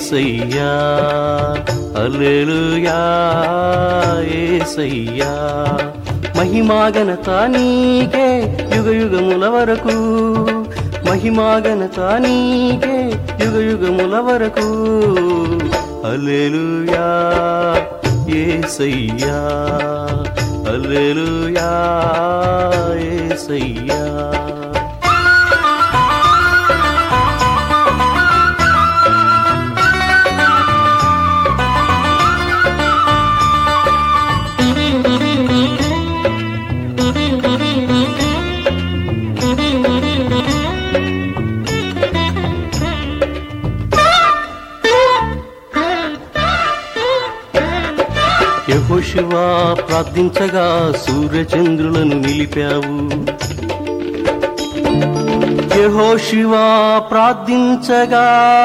ఏసయ్యా hallelujah ఏసయ్యా మహిమాగనత నీకే యుగ యుగముల వరకు మహిమాగనత నీకే యుగ యుగముల వరకు అల్లెలుయా ఏసయ్యా అల్లెలుయా ఏసయ్యా యహోశివా ప్రార్థించగా సూర్యచంద్రులను నిలిపావు యహోశివా ప్రార్థించగా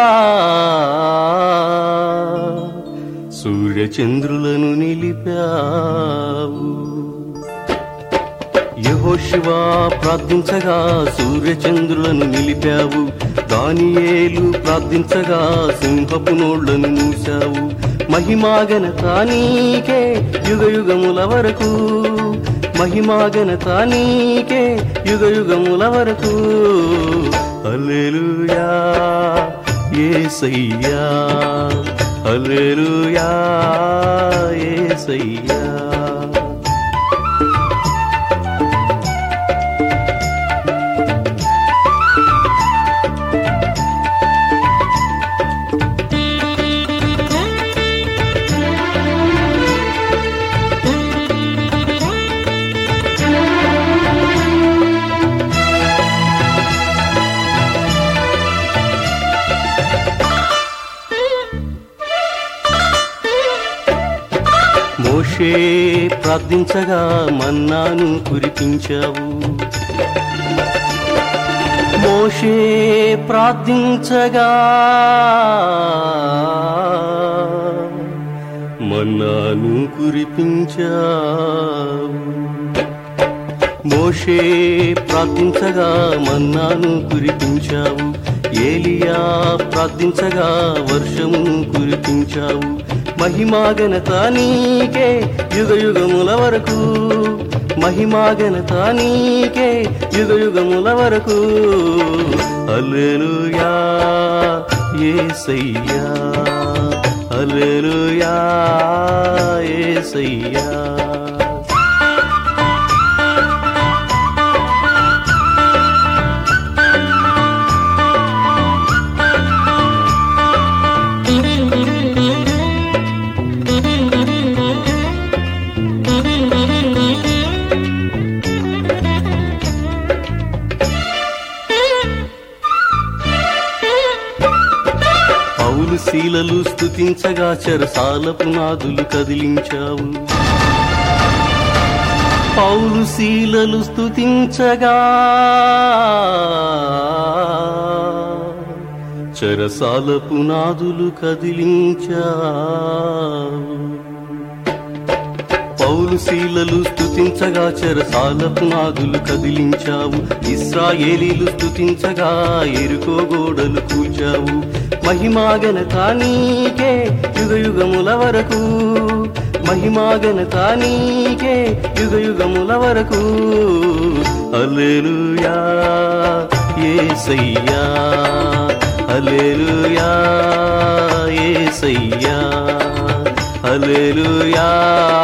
సూర్యచంద్రులను నిలిపావు యహోశివా ప్రార్థించగా సూర్యచంద్రులను నిలిపావు దానియేలు ప్రార్థించగా సింహపు నోళ్లను మూశావు మహిమాగనత నీకే యుగ యుగముల వరకు మహిమాగనత నీకే యుగ యుగముల వరకు అల్లెలుయా ఏసయ్యా అల్లెలుయా ఏసయ్యా మోషే ప్రార్థించగా మన్నాను కురిపించావు మోషే ప్రార్థించగా మన్నాను కురిపించావు మోషే ప్రార్థించగా మన్నాను కురిపించావు ఏలియా ప్రార్థించగా వర్షమును కురిపించావు మహిమాగనత నీకే యుగ యుగముల వరకు మహిమాగనత నీకే యుగ యుగముల వరకు అల్లెలుయా ఏసయ్యా అల్లెలుయా ఏసయ్యా పౌలు శీలలు స్థుతించగా చెరసాల పునాదులు కదిలించావు పౌలు శీలలు స్థుతించగా చెరసాల పునాదులు కదిలించావు పౌలు శీలలు స్థుతించగా చెరసాల పునాదులు కదిలించావు ఇస్రాయేలీలు స్థుతించగా ఎరుకో గోడలు కూల్చావు మహిమాగనత నీకే యుగ యుగముల వరకు మహిమాగనత నీకే యుగ యుగముల వరకు అల్లెలుయా ఏసయ్యా అల్లెలుయా ఏసయ్యా అల్లెలుయా